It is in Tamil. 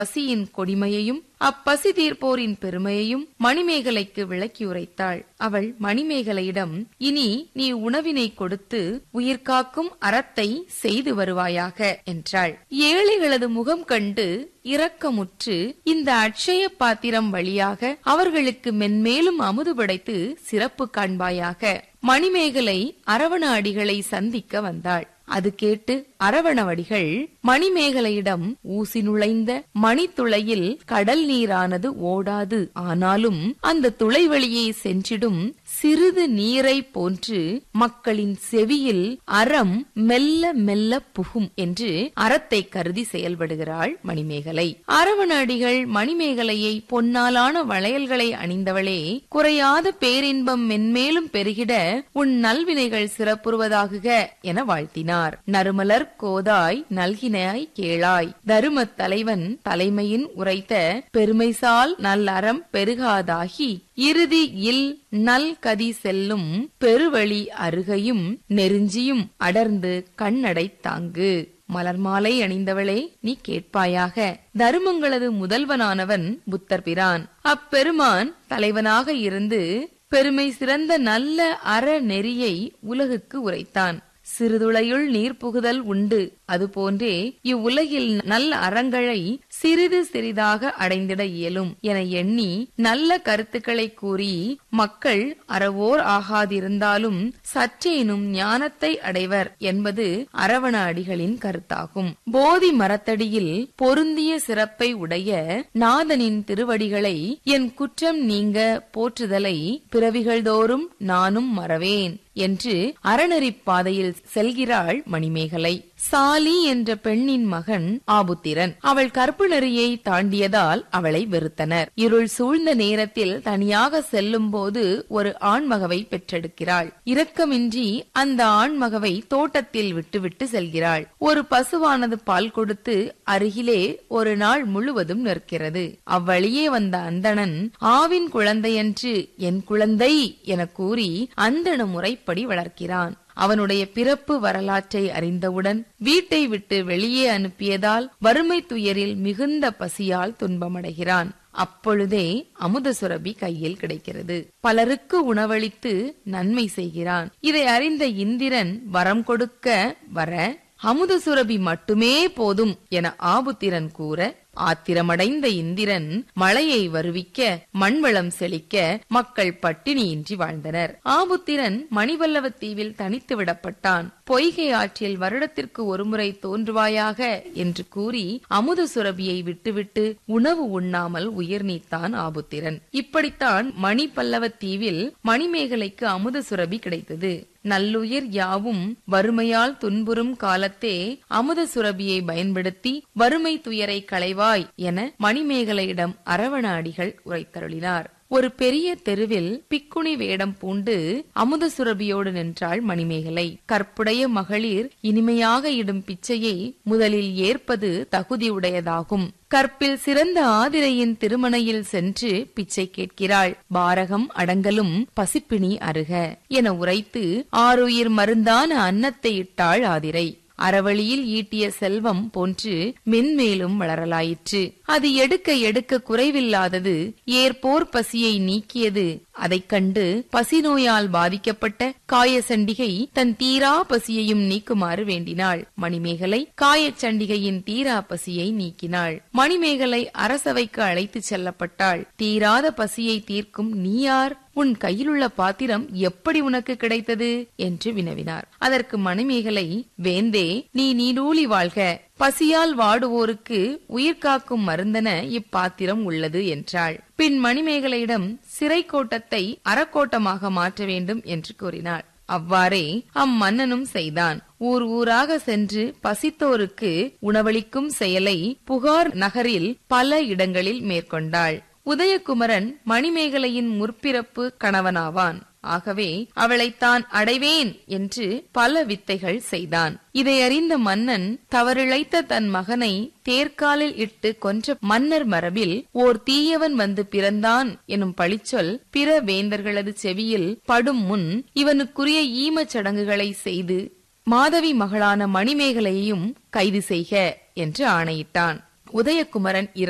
பசியின் கொடிமையையும் அப்பசி தீர்ப்போரின் பெருமையையும் மணிமேகலைக்கு விளக்கி உரைத்தாள் அவள் மணிமேகலையிடம் இனி நீ உணவினை கொடுத்து உயிர்காக்கும் அறத்தை செய்து வருவாயாக என்றாள் ஏழைகளது முகம் கண்டு இரக்கமுற்று இந்த அட்சய பாத்திரம் வழியாக அவர்களுக்கு மென்மேலும் அமுது படைத்து சிறப்பு காண்பாயாக மணிமேகலை அரவண அடிகளை சந்திக்க வந்தாள் அது கேட்டு அரவணவடிகள் மணிமேகலையிடம் ஊசி நுழைந்த மணித்துளையில் கடல் நீரானது ஓடாது ஆனாலும் அந்த துளை வழியே சென்றிடும் சிறிது நீரை போன்று மக்களின் செவியில் அறம் மெல்ல மெல்ல புகும் என்று அறத்தை கருதி செயல்படுகிறாள் மணிமேகலை அரவணடிகள் மணிமேகலையை பொன்னாலான வளையல்களை அணிந்தவளே குறையாத பேரின்பம் மென்மேலும் பெருகிட உன் நல்வினைகள் சிறப்புறுவதாகுக என வாழ்த்தினார் நறுமலர் கோதாய் நல்கினாய் கேளாய் தருமத் தலைவன் தலைமையின் உரைத்த பெருமைசால் நல்லறம் பெருகாதாகி இறுதி இல் நல் கதி செல்லும் பெருவழி அருகையும் நெருஞ்சியும் அடர்ந்து கண்ணடை தாங்கு மலர் மாலை அணிந்தவளே நீ கேட்பாயாக தருமங்களது முதல்வனானவன் புத்தர் பிரான் அப்பெருமான் தலைவனாக இருந்து பெருமை சிறந்த நல்ல அற நெறியை உலகுக்கு உரைத்தான் சிறுதுளையுள் நீர் புகுதல் உண்டு அதுபோன்றே இவ்வுலகில் நல்ல அறங்களை சிறிது சிறிதாக அடைந்திட இயலும் என எண்ணி நல்ல கருத்துக்களை கூறி மக்கள் அறவோர் ஆகாதிருந்தாலும் சற்றேனும் ஞானத்தை அடைவர் என்பது அரவண அடிகளின் கருத்தாகும் போதி மரத்தடியில் பொருந்திய சிறப்பை உடைய நாதனின் திருவடிகளை என் குற்றம் நீங்க போற்றுதலை பிறவிகள் தோறும் நானும் மறவேன் என்று அறநெறிப் பாதையில் செல்கிறாள் மணிமேகலை சாலி என்ற பெண்ணின் மகன் ஆபுத்திரன் அவள் கற்பு நெறியை தாண்டியதால் அவளை வெறுத்தனர் இருள் சூழ்ந்த நேரத்தில் தனியாக செல்லும் போது ஒரு ஆண்மகவை பெற்றெடுக்கிறாள் இரக்கமின்றி அந்த ஆண்மகவை தோட்டத்தில் விட்டுவிட்டு செல்கிறாள் ஒரு பசுவானது பால் கொடுத்து அருகிலே ஒரு நாள் முழுவதும் நிற்கிறது அவ்வழியே வந்த அந்தணன் ஆவின் குழந்தையன்று என் குழந்தை என கூறி அந்தண முறைப்படி வளர்க்கிறான் அவனுடைய பிறப்பு வரலாற்றை அறிந்தவுடன் வீட்டை விட்டு வெளியே அனுப்பியதால் வறுமை துயரில் மிகுந்த பசியால் துன்பமடைகிறான் அப்பொழுதே அமுத சுரபி கையில் கிடைக்கிறது பலருக்கு உணவளித்து நன்மை செய்கிறான் இதை அறிந்த இந்திரன் வரம் கொடுக்க வர அமுத சுரபி மட்டுமே போதும் என ஆபுத்திரன் கூற ஆத்திரமடைந்த இந்திரன் மழையை வருவிக்க மண்வளம் செழிக்க மக்கள் பட்டினியின்றி வாழ்ந்தனர் ஆபுத்திரன் மணிவல்லவ தீவில் தனித்து விடப்பட்டான் பொய்கை ஆற்றில் வருடத்திற்கு ஒருமுறை தோன்றுவாயாக என்று கூறி அமுத சுரபியை விட்டுவிட்டு உணவு உண்ணாமல் உயிர் நீத்தான் ஆபுத்திரன் இப்படித்தான் மணி பல்லவ தீவில் மணிமேகலைக்கு அமுத சுரபி கிடைத்தது நல்லுயிர் யாவும் வறுமையால் துன்புறும் காலத்தே அமுத சுரபியை பயன்படுத்தி வறுமை துயரை களைவாய் என மணிமேகலையிடம் அரவண அடிகள் உரைத்தருளினார் ஒரு பெரிய தெருவில் பிக்குணி வேடம் பூண்டு அமுத சுரபியோடு நின்றாள் மணிமேகலை கற்புடைய மகளிர் இனிமையாக இடும் பிச்சையை முதலில் ஏற்பது தகுதியுடையதாகும் கற்பில் சிறந்த ஆதிரையின் திருமணையில் சென்று பிச்சை கேட்கிறாள் பாரகம் அடங்கலும் பசிப்பிணி அருக என உரைத்து ஆறுயிர் மருந்தான அன்னத்தை இட்டாள் ஆதிரை அறவழியில் ஈட்டிய செல்வம் போன்று மென்மேலும் வளரலாயிற்று அது எடுக்க எடுக்க குறைவில்லாதது ஏற்போர் பசியை நீக்கியது அதைக் கண்டு பசி நோயால் பாதிக்கப்பட்ட காயசண்டிகை தன் தீரா பசியையும் நீக்குமாறு வேண்டினாள் மணிமேகலை காயச்சண்டிகையின் தீரா பசியை நீக்கினாள் மணிமேகலை அரசவைக்கு அழைத்துச் செல்லப்பட்டாள் தீராத பசியை தீர்க்கும் நீ யார் உன் கையிலுள்ள பாத்திரம் எப்படி உனக்கு கிடைத்தது என்று வினவினார் அதற்கு மணிமேகலை வேந்தே நீ நீடூழி வாழ்க பசியால் வாடுவோருக்கு உயிர் காக்கும் மருந்தென இப்பாத்திரம் உள்ளது என்றாள் பின் மணிமேகலையிடம் சிறை கோட்டத்தை அறக்கோட்டமாக மாற்ற வேண்டும் என்று கூறினாள் அவ்வாறே அம்மன்னனும் செய்தான் ஊர் ஊராக சென்று பசித்தோருக்கு உணவளிக்கும் செயலை புகார் நகரில் பல இடங்களில் மேற்கொண்டாள் உதயகுமரன் மணிமேகலையின் முற்பிறப்பு கணவனாவான் ஆகவே அவளை தான் அடைவேன் என்று பல வித்தைகள் செய்தான் இதை அறிந்த மன்னன் தவறிழைத்த தன் மகனை தேர்காலில் இட்டு கொன்ற மன்னர் மரபில் ஓர் தீயவன் வந்து பிறந்தான் எனும் பழிச்சொல் பிற வேந்தர்களது செவியில் படும் முன் இவனுக்குரிய ஈமச் சடங்குகளை செய்து மாதவி மகளான மணிமேகலையையும் கைது செய்க என்று ஆணையிட்டான் உதயகுமரன்